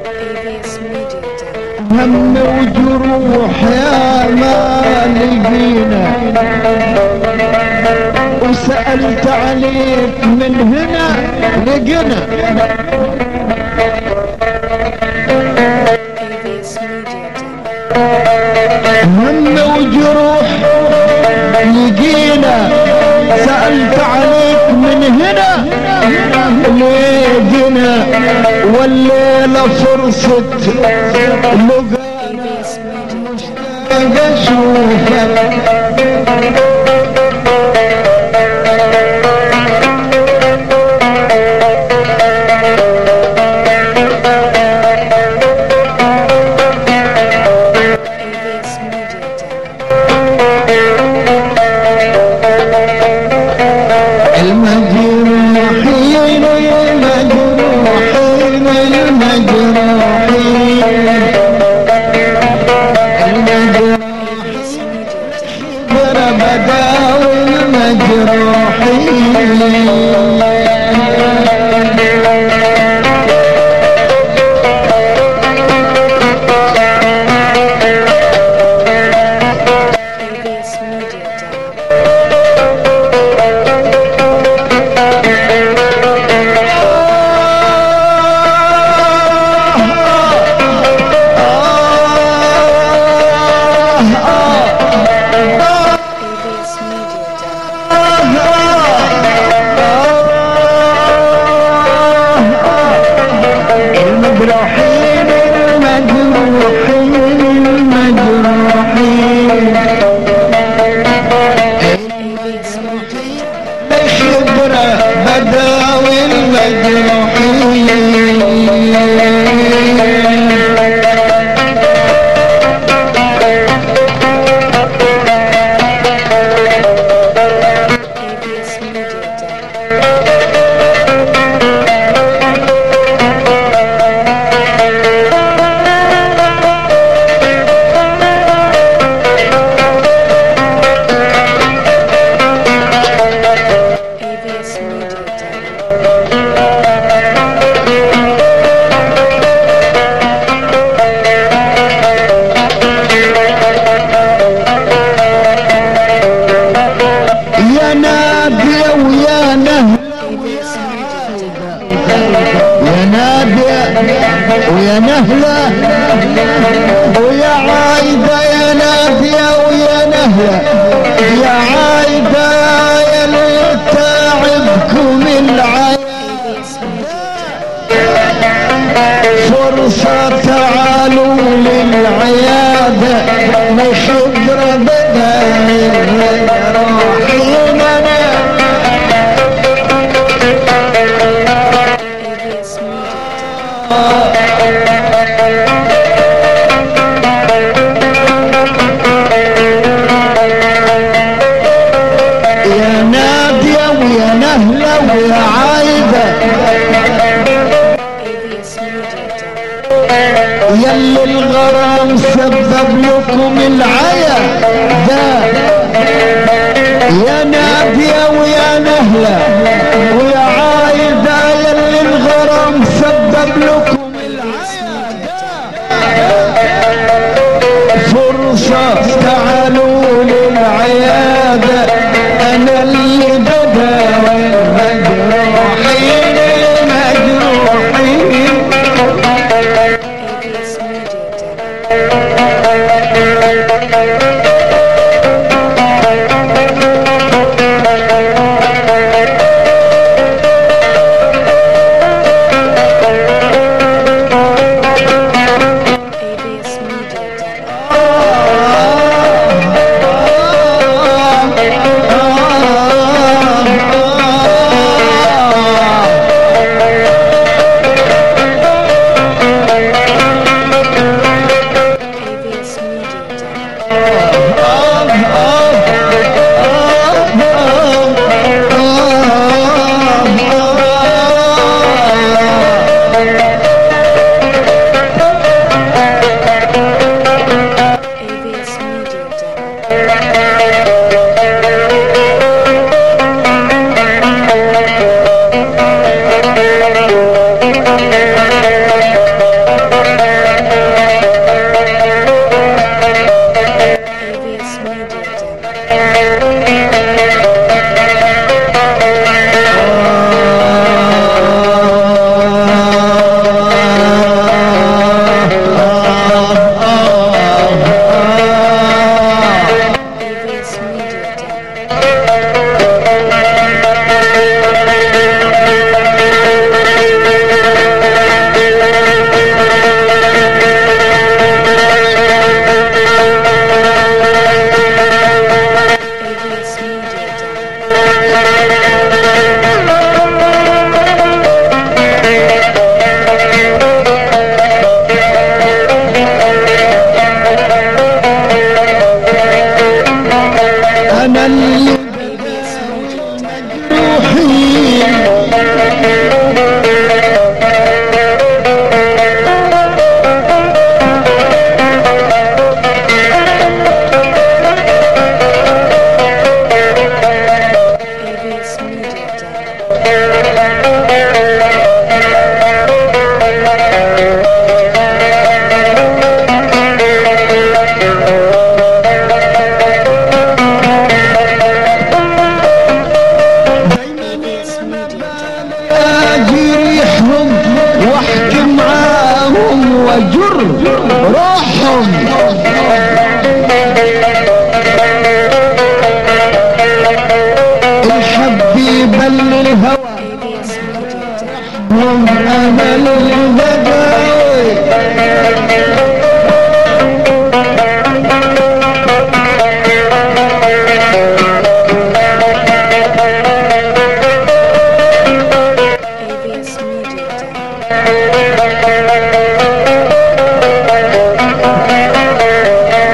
AVS Media Demo. هم وجروح يا ما لقينا وسألت عليك من هنا لقنا AVS Media Demo. هم وجروح لقينا سألت عليك من هنا لقنا والليلة فرصة لقى AVS Media Demo. اشوفك AVS Media Demo. المجروحين المجروحين المجروحين المجروحين AVS Media Demo. بداوي المجروحين AVS Media Demo. AVS Media Demo. المجروحين المجروحين المجروحين AVS Media Demo. الخبرة بداوي المجروحين AVS Media Demo. AVS Media Demo. يا نادية ويا نهر AVS Media Demo. يا نادية ويا نهلة ويا عايدة يا نادية ويا نهلة يا عايدة يا اللي تعبكم العين AVS Media Demo. فرصة تعالوا للعيادة نخبر بدل روحينا AVS Media Demo. يا نادية ويا نهلة ويا عايدة AVS Media Demo. يلي الغرام سبب لكم العيا ده يا نادية ويا نهلة ويا عايدة يلي الغرام سبب لكم فرصة تعالوا للعيادة أنا اللي بداوي المجروحين المجروحين AVS Media Demo. العين